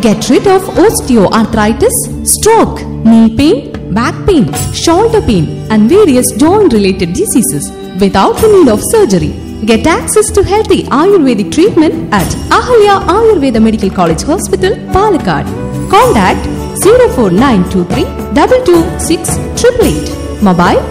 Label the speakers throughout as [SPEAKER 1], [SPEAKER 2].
[SPEAKER 1] Get rid of osteoarthritis, stroke, knee pain, back pain, shoulder pain, and various joint related diseases without the need of surgery. Get access to healthy Ayurvedic treatment at Ahalya Ayurveda Medical College Hospital, Palakkad. Contact 04923 226 888. Mobile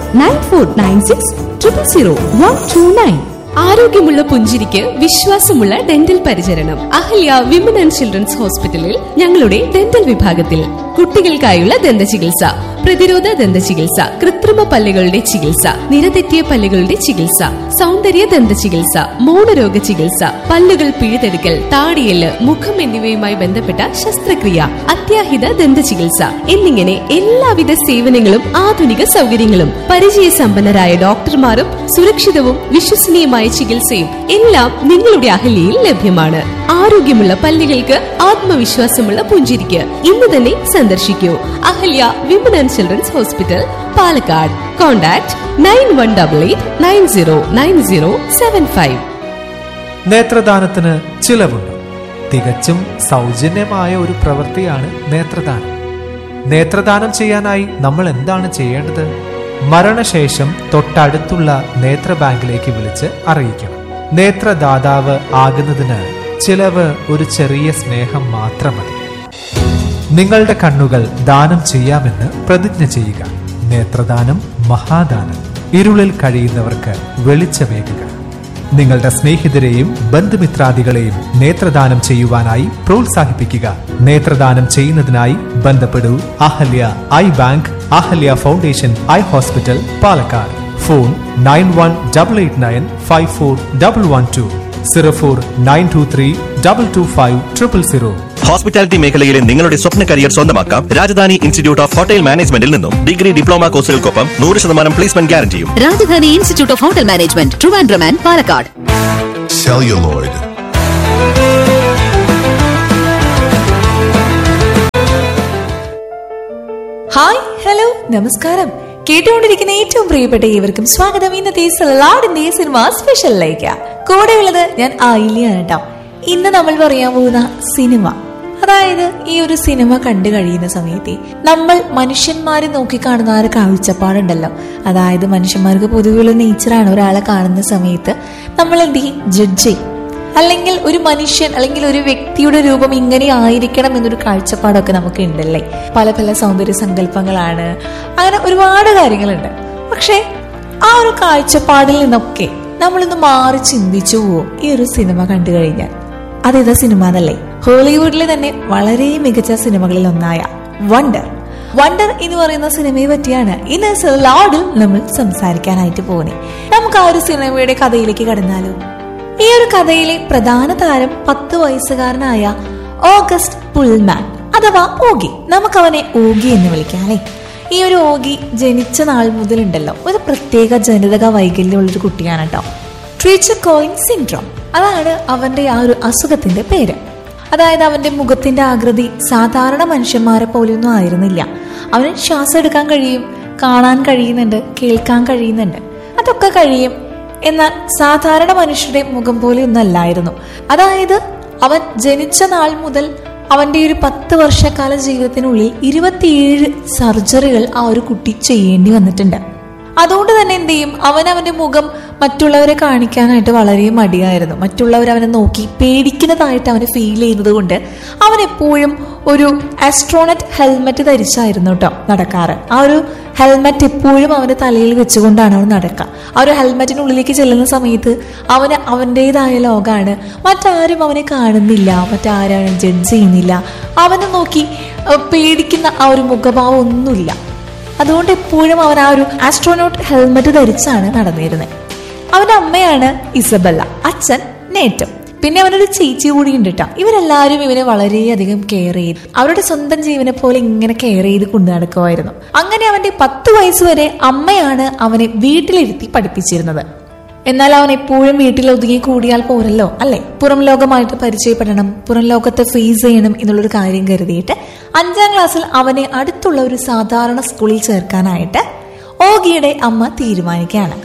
[SPEAKER 1] 9496 000 129. ആരോഗ്യമുള്ള പുഞ്ചിരിക്ക് വിശ്വാസമുള്ള dental പരിചരണം Ahalya women and children's ഹോസ്പിറ്റലിൽ ഞങ്ങളുടെ dental വിഭാഗത്തിൽ കുട്ടികൾക്കായുള്ള ദന്ത ചികിത്സ പ്രതിരോധ ദന്ത ചികിത്സ കൃത്രിമ പല്ലുകളുടെ ചികിത്സ നിരതെറ്റിയ പല്ലുകളുടെ ചികിത്സ സൗന്ദര്യ ദന്ത ചികിത്സ മൗനരോഗ ചികിത്സ പല്ലുകൾ പിഴുതെടുക്കൽ താടിയല് മുഖം എന്നിവയുമായി ബന്ധപ്പെട്ട ശസ്ത്രക്രിയ അത്യാഹിത ദന്ത ചികിത്സ എന്നിങ്ങനെ എല്ലാവിധ സേവനങ്ങളും ആധുനിക സൗകര്യങ്ങളും പരിചയസമ്പന്നരായ ഡോക്ടർമാരും സുരക്ഷിതവും വിശ്വസനീയമായ ചികിത്സയും എല്ലാം നിങ്ങളുടെ അഹല്യയിൽ ലഭ്യമാണ് ആരോഗ്യമുള്ള പല്ലുകൾക്ക് ആത്മവിശ്വാസമുള്ള പുഞ്ചിരിക്ക് ഇന്ന് തന്നെ സന്ദർശിക്കൂ Ahalya women and children's hospital Palakkad contact nine one double eight nine zero nine zero seven five
[SPEAKER 2] നേത്രദാനത്തിന് ചിലവുണ്ട് തികച്ചും സൗജന്യമായ ഒരു പ്രവൃത്തിയാണ് നേത്രദാനം നേത്രദാനം ചെയ്യാനായി നമ്മൾ എന്താണ് ചെയ്യേണ്ടത് മരണശേഷം തൊട്ടടുത്തുള്ള നേത്ര ബാങ്കിലേക്ക് വിളിച്ച് അറിയിക്കണം നേത്രദാതാവ് ആകുന്നതിന് ചിലവ് ഒരു ചെറിയ സ്നേഹം മാത്രം മതി നിങ്ങളുടെ കണ്ണുകൾ ദാനം ചെയ്യാമെന്ന് പ്രതിജ്ഞ ചെയ്യുക നേത്രദാനം മഹാദാനം ഇരുളിൽ കഴിയുന്നവർക്ക് വെളിച്ചമേകുക നിങ്ങളുടെ സ്നേഹിതരെയും ബന്ധുമിത്രാദികളെയും നേത്രദാനം ചെയ്യുവാനായി പ്രോത്സാഹിപ്പിക്കുക നേത്രദാനം ചെയ്യുന്നതിനായി ബന്ധപ്പെടൂ Ahalya eye bank Ahalya foundation eye hospital Palakkad phone nine one double eight nine five four double one two zero four nine two three double two five triple zero
[SPEAKER 3] hospitality മേഖലയിലെ നിങ്ങളുടെ സ്വപ്ന കരിയർ സ്വന്തമാക്കാം രാജധാനി ഇൻസ്റ്റിറ്റ്യൂട്ട് ഓഫ് ഹോട്ടൽ മാനേജ്മെന്റിൽ നിന്നും degree diploma കോഴ്സുകൾക്കൊപ്പം നൂറ് ശതമാനം placement ഗ്യാരണ്ടിയും
[SPEAKER 4] Rajadhani institute of hotel management Trivandrum and Palakkad
[SPEAKER 5] celluloid,
[SPEAKER 6] hi hello നമസ്കാരം കേട്ടുകൊണ്ടിരിക്കുന്ന ഏറ്റവും പ്രിയപ്പെട്ട ഏവർക്കും സ്വാഗതം ഇന്നത്തെ സലാഡിന്റെ സിനിമ സ്പെഷ്യലിലേക്ക് കൂടെയുള്ളത് ഞാൻ ആയില്യാണ് കേട്ടോ ഇന്ന് നമ്മൾ പറയാൻ പോകുന്ന സിനിമ അതായത് ഈ ഒരു സിനിമ കണ്ടു കഴിയുന്ന സമയത്ത് നമ്മൾ മനുഷ്യന്മാരെ നോക്കിക്കാണുന്ന ആ ഒരു കാഴ്ചപ്പാടുണ്ടല്ലോ അതായത് മനുഷ്യന്മാർക്ക് പൊതുവെയുള്ള നേച്ചറാണ് ഒരാളെ കാണുന്ന സമയത്ത് നമ്മൾ എന്ത് ചെയ്യും ജഡ്ജ് ചെയ്യും അല്ലെങ്കിൽ ഒരു മനുഷ്യൻ അല്ലെങ്കിൽ ഒരു വ്യക്തിയുടെ രൂപം ഇങ്ങനെ ആയിരിക്കണം എന്നൊരു കാഴ്ചപ്പാടൊക്കെ നമുക്ക് ഉണ്ടല്ലേ പല പല സൗന്ദര്യ സങ്കല്പങ്ങളാണ് അങ്ങനെ ഒരുപാട് കാര്യങ്ങളുണ്ട് പക്ഷേ ആ ഒരു കാഴ്ചപ്പാടിൽ നിന്നൊക്കെ നമ്മളിന്ന് മാറി ചിന്തിച്ചു പോവും ഈ ഒരു സിനിമ കണ്ടു കഴിഞ്ഞാൽ അതേതാ സിനിമ എന്നല്ലേ ഹോളിവുഡിലെ തന്നെ വളരെ മികച്ച സിനിമകളിൽ ഒന്നായ വണ്ടർ വണ്ടർ എന്ന് പറയുന്ന സിനിമയെ പറ്റിയാണ് ഇന്ന് സെലാഡിൽ നമ്മൾ സംസാരിക്കാനായിട്ട് പോകുന്നത് നമുക്ക് ആ ഒരു സിനിമയുടെ കഥയിലേക്ക് കടന്നാലോ ഈ ഒരു കഥയിലെ പ്രധാന താരം പത്ത് വയസ്സുകാരനായ ഓഗസ്റ്റ് പുൾമാൻ അഥവാ ഓഗി നമുക്കവനെ ഓഗി എന്ന് വിളിക്കാം അല്ലേ ഈ ഒരു ഓഗി ജനിച്ച നാൾ മുതലുണ്ടല്ലോ ഒരു പ്രത്യേക ജനിതക വൈകല്യമുള്ള ഒരു കുട്ടിയാണ് കേട്ടോ ട്രീച്ചർ കോയിങ് സിൻഡ്രോം അതാണ് അവന്റെ ആ ഒരു അസുഖത്തിന്റെ പേര് അതായത് അവന്റെ മുഖത്തിന്റെ ആകൃതി സാധാരണ മനുഷ്യന്മാരെ പോലെയൊന്നും ആയിരുന്നില്ല അവന് ശ്വാസം എടുക്കാൻ കഴിയും കാണാൻ കഴിയുന്നുണ്ട് കേൾക്കാൻ കഴിയുന്നുണ്ട് അതൊക്കെ കഴിയും എന്നാൽ സാധാരണ മനുഷ്യരുടെ മുഖം പോലെ ഒന്നും അല്ലായിരുന്നു അതായത് അവൻ ജനിച്ച നാൾ മുതൽ അവന്റെ ഒരു പത്ത് വർഷക്കാല ജീവിതത്തിനുള്ളിൽ ഇരുപത്തിയേഴ് സർജറികൾ ആ ഒരു കുട്ടി ചെയ്യേണ്ടി വന്നിട്ടുണ്ട് അതുകൊണ്ട് തന്നെ എന്ത് ചെയ്യും അവൻ അവന്റെ മുഖം മറ്റുള്ളവരെ കാണിക്കാനായിട്ട് വളരെ മടിയായിരുന്നു മറ്റുള്ളവർ അവനെ നോക്കി പേടിക്കുന്നതായിട്ട് അവന് ഫീൽ ചെയ്യുന്നത് കൊണ്ട് അവൻ എപ്പോഴും ഒരു ആസ്ട്രോണറ്റ് ഹെൽമെറ്റ് ധരിച്ചായിരുന്നു കേട്ടോ നടക്കാറ് ആ ഒരു ഹെൽമെറ്റ് എപ്പോഴും അവന്റെ തലയിൽ വെച്ചുകൊണ്ടാണ് അവൻ നടക്കുക ആ ഒരു ഹെൽമെറ്റിനുള്ളിലേക്ക് ചെല്ലുന്ന സമയത്ത് അവന് അവൻ്റെതായ ലോകമാണ് മറ്റാരും അവനെ കാണുന്നില്ല മറ്റാരും അവനെ ജഡ്ജ് ചെയ്യുന്നില്ല അവനെ നോക്കി അഹ് പേടിക്കുന്ന ആ ഒരു മുഖഭാവം ഒന്നുമില്ല അതുകൊണ്ട് എപ്പോഴും അവൻ ആ ഒരു ആസ്ട്രോനോട്ട് ഹെൽമെറ്റ് ധരിച്ചാണ് നടന്നിരുന്നത് അവന്റെ അമ്മയാണ് ഇസബല്ല അച്ഛൻ നേറ്റം പിന്നെ അവനൊരു ചേച്ചി കൂടി ഉണ്ട് കേട്ടോ ഇവരെല്ലാവരും ഇവനെ വളരെയധികം കെയർ ചെയ്ത് അവരുടെ സ്വന്തം ജീവനെ പോലെ ഇങ്ങനെ കെയർ ചെയ്ത് കൊണ്ടു നടക്കുമായിരുന്നു അങ്ങനെ അവന്റെ പത്ത് വയസ്സ് വരെ അമ്മയാണ് അവനെ വീട്ടിലിരുത്തി പഠിപ്പിച്ചിരുന്നത് എന്നാൽ അവൻ എപ്പോഴും വീട്ടിൽ ഒതുങ്ങി കൂടിയാൽ പോരല്ലോ അല്ലെ പുറം ലോകമായിട്ട് പരിചയപ്പെടണം പുറം ലോകത്തെ ഫേസ് ചെയ്യണം എന്നുള്ളൊരു കാര്യം കരുതിയിട്ട് അഞ്ചാം ക്ലാസ്സിൽ അവനെ അടുത്തുള്ള ഒരു സാധാരണ സ്കൂളിൽ ചേർക്കാനായിട്ട് ഓഗിയുടെ അമ്മ തീരുമാനിക്കുകയാണ്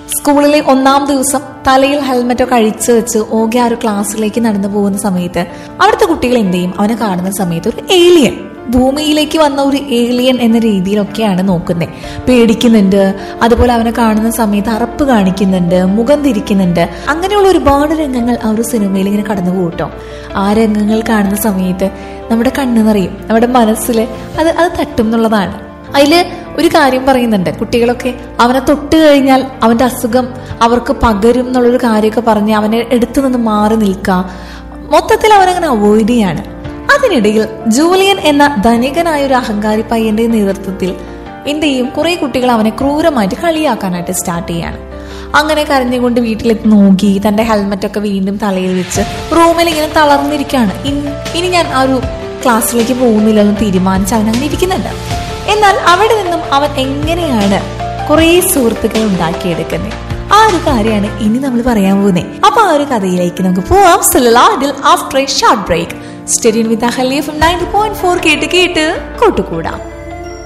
[SPEAKER 6] സ്കൂളിലെ ഒന്നാം ദിവസം തലയിൽ ഹെൽമെറ്റൊക്കെ അഴിച്ചു വെച്ച് ഓകെ ആ ഒരു ക്ലാസ്സിലേക്ക് നടന്നു പോകുന്ന സമയത്ത് അവിടുത്തെ കുട്ടികൾ എന്ത് ചെയ്യും അവനെ കാണുന്ന സമയത്ത് ഒരു ഏലിയൻ ഭൂമിയിലേക്ക് വന്ന ഒരു ഏലിയൻ എന്ന രീതിയിലൊക്കെയാണ് നോക്കുന്നത് പേടിക്കുന്നുണ്ട് അതുപോലെ അവനെ കാണുന്ന സമയത്ത് അറപ്പ് കാണിക്കുന്നുണ്ട് മുഖം തിരിക്കുന്നുണ്ട് അങ്ങനെയുള്ള ഒരുപാട് രംഗങ്ങൾ ആ ഒരു സിനിമയിൽ ഇങ്ങനെ കടന്നു പോകട്ടോ ആ രംഗങ്ങൾ കാണുന്ന സമയത്ത് നമ്മുടെ കണ്ണ് നിറയും നമ്മുടെ മനസ്സിൽ അത് അത് തട്ടും എന്നുള്ളതാണ് അതില് ഒരു കാര്യം പറയുന്നുണ്ട് കുട്ടികളൊക്കെ അവനെ തൊട്ട് കഴിഞ്ഞാൽ അവന്റെ അസുഖം അവർക്ക് പകരും എന്നുള്ളൊരു കാര്യമൊക്കെ പറഞ്ഞ് അവനെ എടുത്തു നിന്ന് മാറി നിൽക്കുക മൊത്തത്തിൽ അവനങ്ങനെ അവോയ്ഡ് ചെയ്യാണ് അതിനിടയിൽ ജൂലിയൻ എന്ന ധനികനായ ഒരു അഹങ്കാരി പയ്യന്റെ നേതൃത്വത്തിൽ എന്ത് ചെയ്യും കുറെ കുട്ടികൾ അവനെ ക്രൂരമായിട്ട് കളിയാക്കാനായിട്ട് സ്റ്റാർട്ട് ചെയ്യാണ് അങ്ങനെ കരഞ്ഞുകൊണ്ട് വീട്ടിലെത്തി നോക്കി തന്റെ ഹെൽമെറ്റ് ഒക്കെ വീണ്ടും തലയിൽ വെച്ച് റൂമിൽ ഇങ്ങനെ തളർന്നിരിക്കുകയാണ് ഇൻ- ഇനി ഞാൻ ആ ഒരു ക്ലാസ്സിലേക്ക് പോകുന്നില്ലെന്ന് തീരുമാനിച്ച് അവൻ അങ്ങനെ ഇരിക്കുന്നുണ്ട് എന്നാൽ അവിടെ നിന്നും അവൻ എങ്ങനെയാണ് കുറെ സുഹൃത്തുക്കൾ ഉണ്ടാക്കിയെടുക്കുന്നത് ആ ഒരു കാര്യമാണ് ഇനി നമ്മൾ പറയാൻ പോകുന്നത് അപ്പൊ ആ ഒരു കഥയിലേക്ക് നമുക്ക് പോവാം സുലാദിൽ after a short break stay tuned with Ahalya from ninety point four കേട്ട് കേട്ട് കൂട്ടുകൂടാം